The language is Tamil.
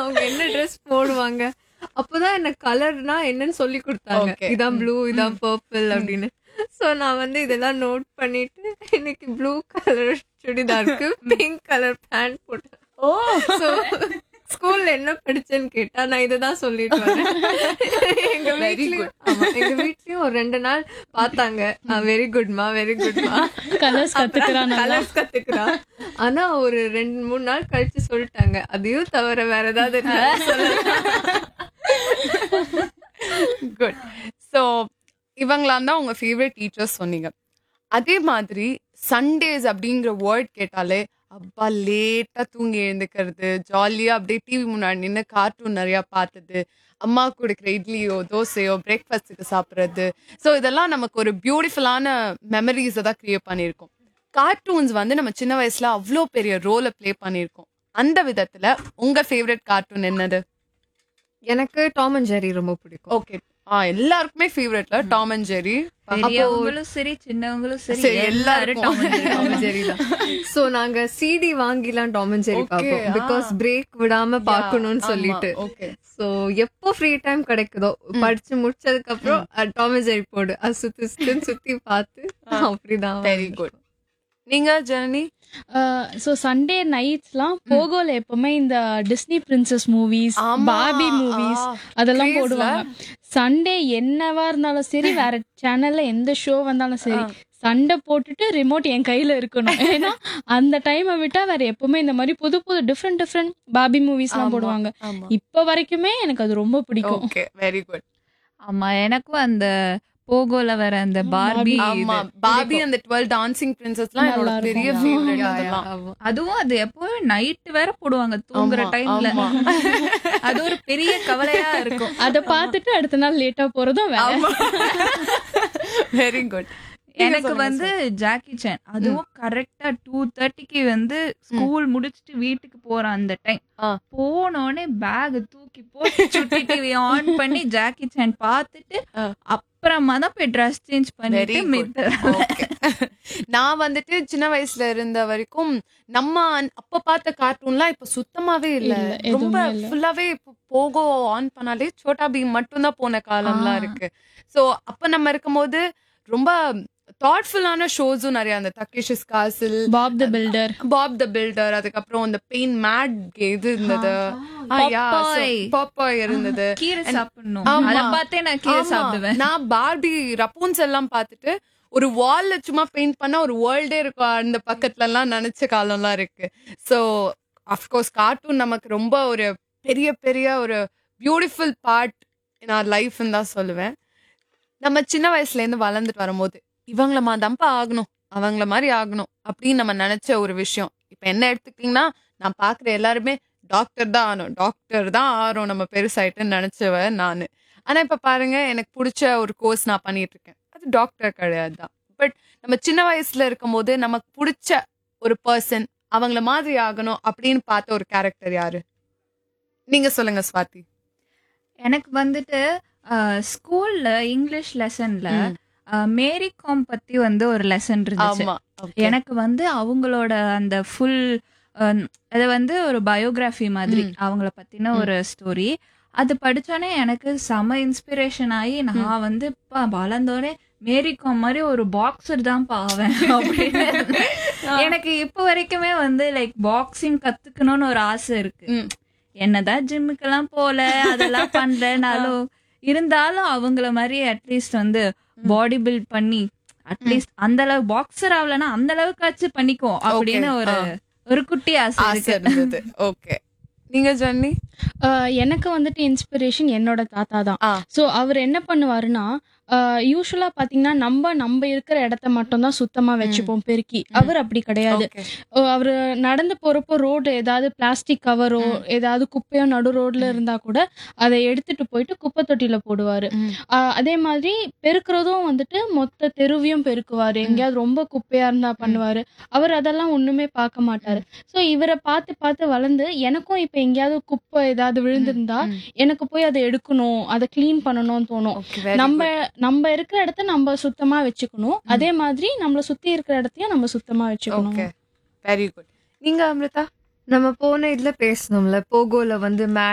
அவங்க என்ன ட்ரெஸ் போடுவாங்க அப்பதான் எனக்கு கலர்னா என்னன்னு சொல்லி கொடுத்தாங்க Okay. இதான் ப்ளூ இதான் பர்பிள் அப்படின்னு சோ நான் வந்து இதெல்லாம் நோட் பண்ணிட்டு இன்னைக்கு ப்ளூ கலர் சுடிதாருக்கு பிங்க் கலர் பேண்ட் போட்டேன் ஓ சோ ஸ்கூல்ல என்ன படிச்சேன்னு கேட்டா நான் இததான் சொல்லிட்டு வரேன் எங்க Very வீட்லயும் ஆமா, எங்க வீட்லயும் ஒரு ரெண்டு நாள் பார்த்தாங்க வெரி குட்மா வெரி குட்மா கலர்ஸ் கத்துக்கிறான் நல்லா. கலர்ஸ் கத்துக்கிறா ஆனா ஒரு ரெண்டு மூணு நாள் கழிச்சு சொல்லிட்டாங்க அதையும் தவிர வேற ஏதாவது இருந்தா குட் ஸோ இவங்களாம் தான் உங்க ஃபேவரட் டீச்சர்ஸ் சொன்னீங்க அதே மாதிரி சண்டேஸ் அப்படிங்கிற வேர்ட் கேட்டாலே அப்பா லேட்டா தூங்கி எழுந்துக்கிறது ஜாலியா அப்படியே டிவி முன்னாடி நின்று கார்ட்டூன் நிறைய பார்த்தது அம்மா கொடுக்குற இட்லியோ தோசையோ பிரேக்ஃபாஸ்ட்டுக்கு சாப்பிட்றது ஸோ இதெல்லாம் நமக்கு ஒரு பியூட்டிஃபுல்லான மெமரிஸை தான் கிரியேட் பண்ணியிருக்கோம் கார்ட்டூன்ஸ் வந்து நம்ம சின்ன வயசுல அவ்வளோ பெரிய ரோலை ப்ளே பண்ணியிருக்கோம் அந்த விதத்துல உங்க ஃபேவரட் கார்ட்டூன் என்னது எனக்கு டாம் அண்ட் ஜெரி ரொம்ப பிடிக்கும் ஓகே ஆ எல்லாருக்குமே ஃபேவரட்ல டாம் அண்ட் ஜெரி பெரியவங்களும் சரி சின்னவங்களும் சரி சரி, எல்லாரும் எல்லாருக்கும். Tom and Jerry. Tom and Jerry தான் சோ நாங்க சிடி வாங்கிலாம் டாம் அண்ட் ஜெரி Okay, பார்ப்போம் ஆ. பிகாஸ் பிரேக் விடாம பார்க்கணும்னு சொல்லிட்டு ஓகே சோ எப்போ ஃப்ரீ டைம் கிடைக்குதோ படிச்சு முடிச்சதுக்கு அப்புறம் டாம் அண்ட் ஜெரி போடு அது சுத்தி சுத்தி சுத்தி பார்த்து அப்படிதான் வெரி குட் நீங்க ஜனனி ஸோ சண்டே நைட்ஸ்லாம் போகோல எப்பவுமே இந்த டிஸ்னி பிரின்சஸ் மூவிஸ் ஆமா. பாபி மூவிஸ் ஆ, அதெல்லாம் craze ல. போடுவாங்க சண்டே என்னவா இருந்தாலும் சரி வேற சேனல்ல எந்த ஷோ வந்தாலும் சரி சண்டை போட்டுட்டு ரிமோட் என் கையில இருக்கணும் ஏன்னா அந்த டைமை விட்டா வேற எப்பவுமே இந்த மாதிரி புது புது டிஃப்ரெண்ட் டிஃப்ரெண்ட் பாபி மூவிஸ்லாம் ஆமா, போடுவாங்க ஆமா இப்ப வரைக்குமே எனக்கு அது ரொம்ப பிடிக்கும் ஓகே வெரி குட் ஆமா எனக்கும் அந்த போகோல வர அந்த பார்பி ஆமா இது பாபி பிடிக்கும். அந்த டுவெல் டான்சிங் பிரின்சஸ்லாம் என்னோட நல்லா பெரிய இருக்கும். ஃபேவரட் Yeah, yeah, அதெல்லாம் ஆமா. அதுவும் அது எப்பவுமே நைட் வேற போடுவாங்க தூங்குற ஆமா, டைம்ல ஆமா. அது ஒரு பெரிய கவலையா இருக்கும் அத பார்த்துட்டு அடுத்த நாள் லேட்டா போறதும் வேற வெரி குட் எனக்கு வந்து ஜாக்கி சான் அதுவும் கரெக்டா டூ தேர்ட்டிக்கு வந்து ஸ்கூல் முடிச்சிட்டு வீட்டுக்கு போற அந்த டைம் ஆ. போனோடனே பேக் தூக்கி போட்டு சுட்டி டிவி ஆன் பண்ணி ஜாக்கி சான் பார்த்துட்டு ஆ. அப்புறமா தான் போய் ட்ரெஸ் சேஞ்ச் வெரி பண்ணிட்டு மித்த ஓகே நான் வந்துட்டு சின்ன வயசுல இருந்த வரைக்கும் நம்ம அன்- அப்ப பார்த்த கார்ட்டூன்லாம் இப்ப சுத்தமாவே இல்ல இல்ல, எதுவுமே ரொம்ப இல்ல. ஃபுல்லாவே இப்போ போகோ ஆன் பண்ணாலே சோட்டா பீம் மட்டும் தான் போன காலம்லாம் ஆ. இருக்கு சோ அப்ப நம்ம இருக்கும்போது ரொம்ப தாட்ஃபுல்லான ஷோஸும் நிறைய அந்த Takeshi's castle Bob the builder Bob the builder அதுக்கப்புறம் அந்த பெயின் மேட் இது இருந்தது Popeye. பாப்பாய் இருந்தது கீரை And- சாப்பிடணும் ஆமா. அத பார்த்தே நான் கீரை ஆமா. சாப்பிடுவேன் நான் பார்பி ரப்பூன்ஸ் எல்லாம் பார்த்துட்டு ஒரு வால்ல சும்மா பெயிண்ட் பண்ணா ஒரு வேர்ல்டே இருக்கும் அந்த பக்கத்துல எல்லாம் நினைச்ச காலம்லாம் இருக்கு ஸோ அஃப்கோர்ஸ் கார்ட்டூன் நமக்கு ரொம்ப ஒரு பெரிய பெரிய ஒரு பியூட்டிஃபுல் பார்ட் இன் ஆர் லைஃப்னு தான் சொல்லுவேன் நம்ம சின்ன வயசுல இருந்து வளர்ந்துட்டு வரும்போது இவங்கள மாதிரி தான்ப்பா ஆகணும் அவங்கள மாதிரி ஆகணும் அப்படின்னு நம்ம நினைச்ச ஒரு விஷயம் இப்ப என்ன எடுத்துக்கிட்டீங்கன்னா நான் பாக்குற எல்லாருமே டாக்டர் தான் ஆகணும் டாக்டர் தான் ஆறோம் நம்ம பெருசாயிட்டுன்னு நினைச்சவ நானு ஆனா இப்ப பாருங்க எனக்கு பிடிச்ச ஒரு கோர்ஸ் நான் பண்ணிட்டு இருக்கேன் அது டாக்டர் கிடையாது தான் பட் நம்ம சின்ன வயசுல இருக்கும்போது நமக்கு பிடிச்ச ஒரு பர்சன் அவங்கள மாதிரி ஆகணும் அப்படின்னு பார்த்த ஒரு கேரக்டர் யாரு நீங்க சொல்லுங்க ஸ்வாதி எனக்கு வந்துட்டு ஸ்கூல்ல இங்கிலீஷ் லெசன்ல மேரி காம் பத்தி வந்து ஒரு லெசன் இருந்துச்சு ஆமா எனக்கு வந்து அவங்களோட அந்த ஃபுல் அது வந்து ஒரு பயோகிராஃபி மாதிரி ம். அவங்கள பத்தின ம். ஒரு ஸ்டோரி அது படிச்சோன்னே எனக்கு செம இன்ஸ்பிரேஷன் ஆகி நான் வந்து பா வளர்ந்தோடனே மேரி காம் மாதிரி ஒரு பாக்ஸர் தான் பாவேன் அப்படின்னு எனக்கு இப்போ வரைக்குமே வந்து லைக் பாக்ஸிங் கத்துக்கணும்னு ஒரு ஆசை இருக்கு ம். என்னதான் ஜிம்முக்கெல்லாம் போல அதெல்லாம் பண்றேனாலும் இருந்தாலும் அவங்கள மாதிரி அட்லீஸ்ட் வந்து பாடி பில்ட் பண்ணி அட்லீஸ்ட் அந்த அளவு பாக்ஸர் ஆகலன்னா அந்த அளவுக்காச்சும் பண்ணிக்கோ அப்படின்னு Okay. ஒரு ஆ. ஒரு குட்டி ஆசை ஆசை இருக்கு இருந்தது ஓகே நீங்க ஜன்னி எனக்கு வந்துட்டு இன்ஸ்பிரேஷன் என்னோட தாத்தா தான் ஆ. ஸோ அவர் என்ன பண்ணுவாருன்னா யூஸ்வலா பாத்தீங்கன்னா நம்ம நம்ம இருக்கிற இடத்த மட்டும் தான் சுத்தமா வச்சுப்போம் பெருக்கி அவர் அப்படி கிடையாது ஓகே அஹ் அவரு நடந்து போறப்போ ரோடு ஏதாவது பிளாஸ்டிக் கவரோ ஏதாவது குப்பையோ நடு ரோட்ல இருந்தா கூட அதை எடுத்துட்டு போயிட்டு குப்பை தொட்டியில போடுவாரு ம். அஹ் அதே மாதிரி பெருக்குறதும் வந்துட்டு மொத்த தெருவையும் பெருக்குவாரு எங்கேயாவது ரொம்ப குப்பையா இருந்தா பண்ணுவாரு அவர் அதெல்லாம் ஒண்ணுமே பார்க்க மாட்டாரு சோ இவரை பார்த்து பார்த்து வளர்ந்து எனக்கும் இப்ப எங்கேயாவது குப்பை ஏதாவது விழுந்திருந்தா ம். எனக்கு போய் அதை எடுக்கணும் அதை க்ளீன் பண்ணணும்னு தோணும் ஓகே நம்ம நம்ம இருக்கிற இடத்த நம்ம சுத்தமா வச்சுக்கணும் அதே மாதிரி நம்மள சுத்தி இருக்கிற இடத்தையும் நம்ம சுத்தமா வச்சுக்கணும் ஓகே வெரி குட் நீங்க அமிர்தா நம்ம போன இதுல பேசணும்ல போகோல வந்து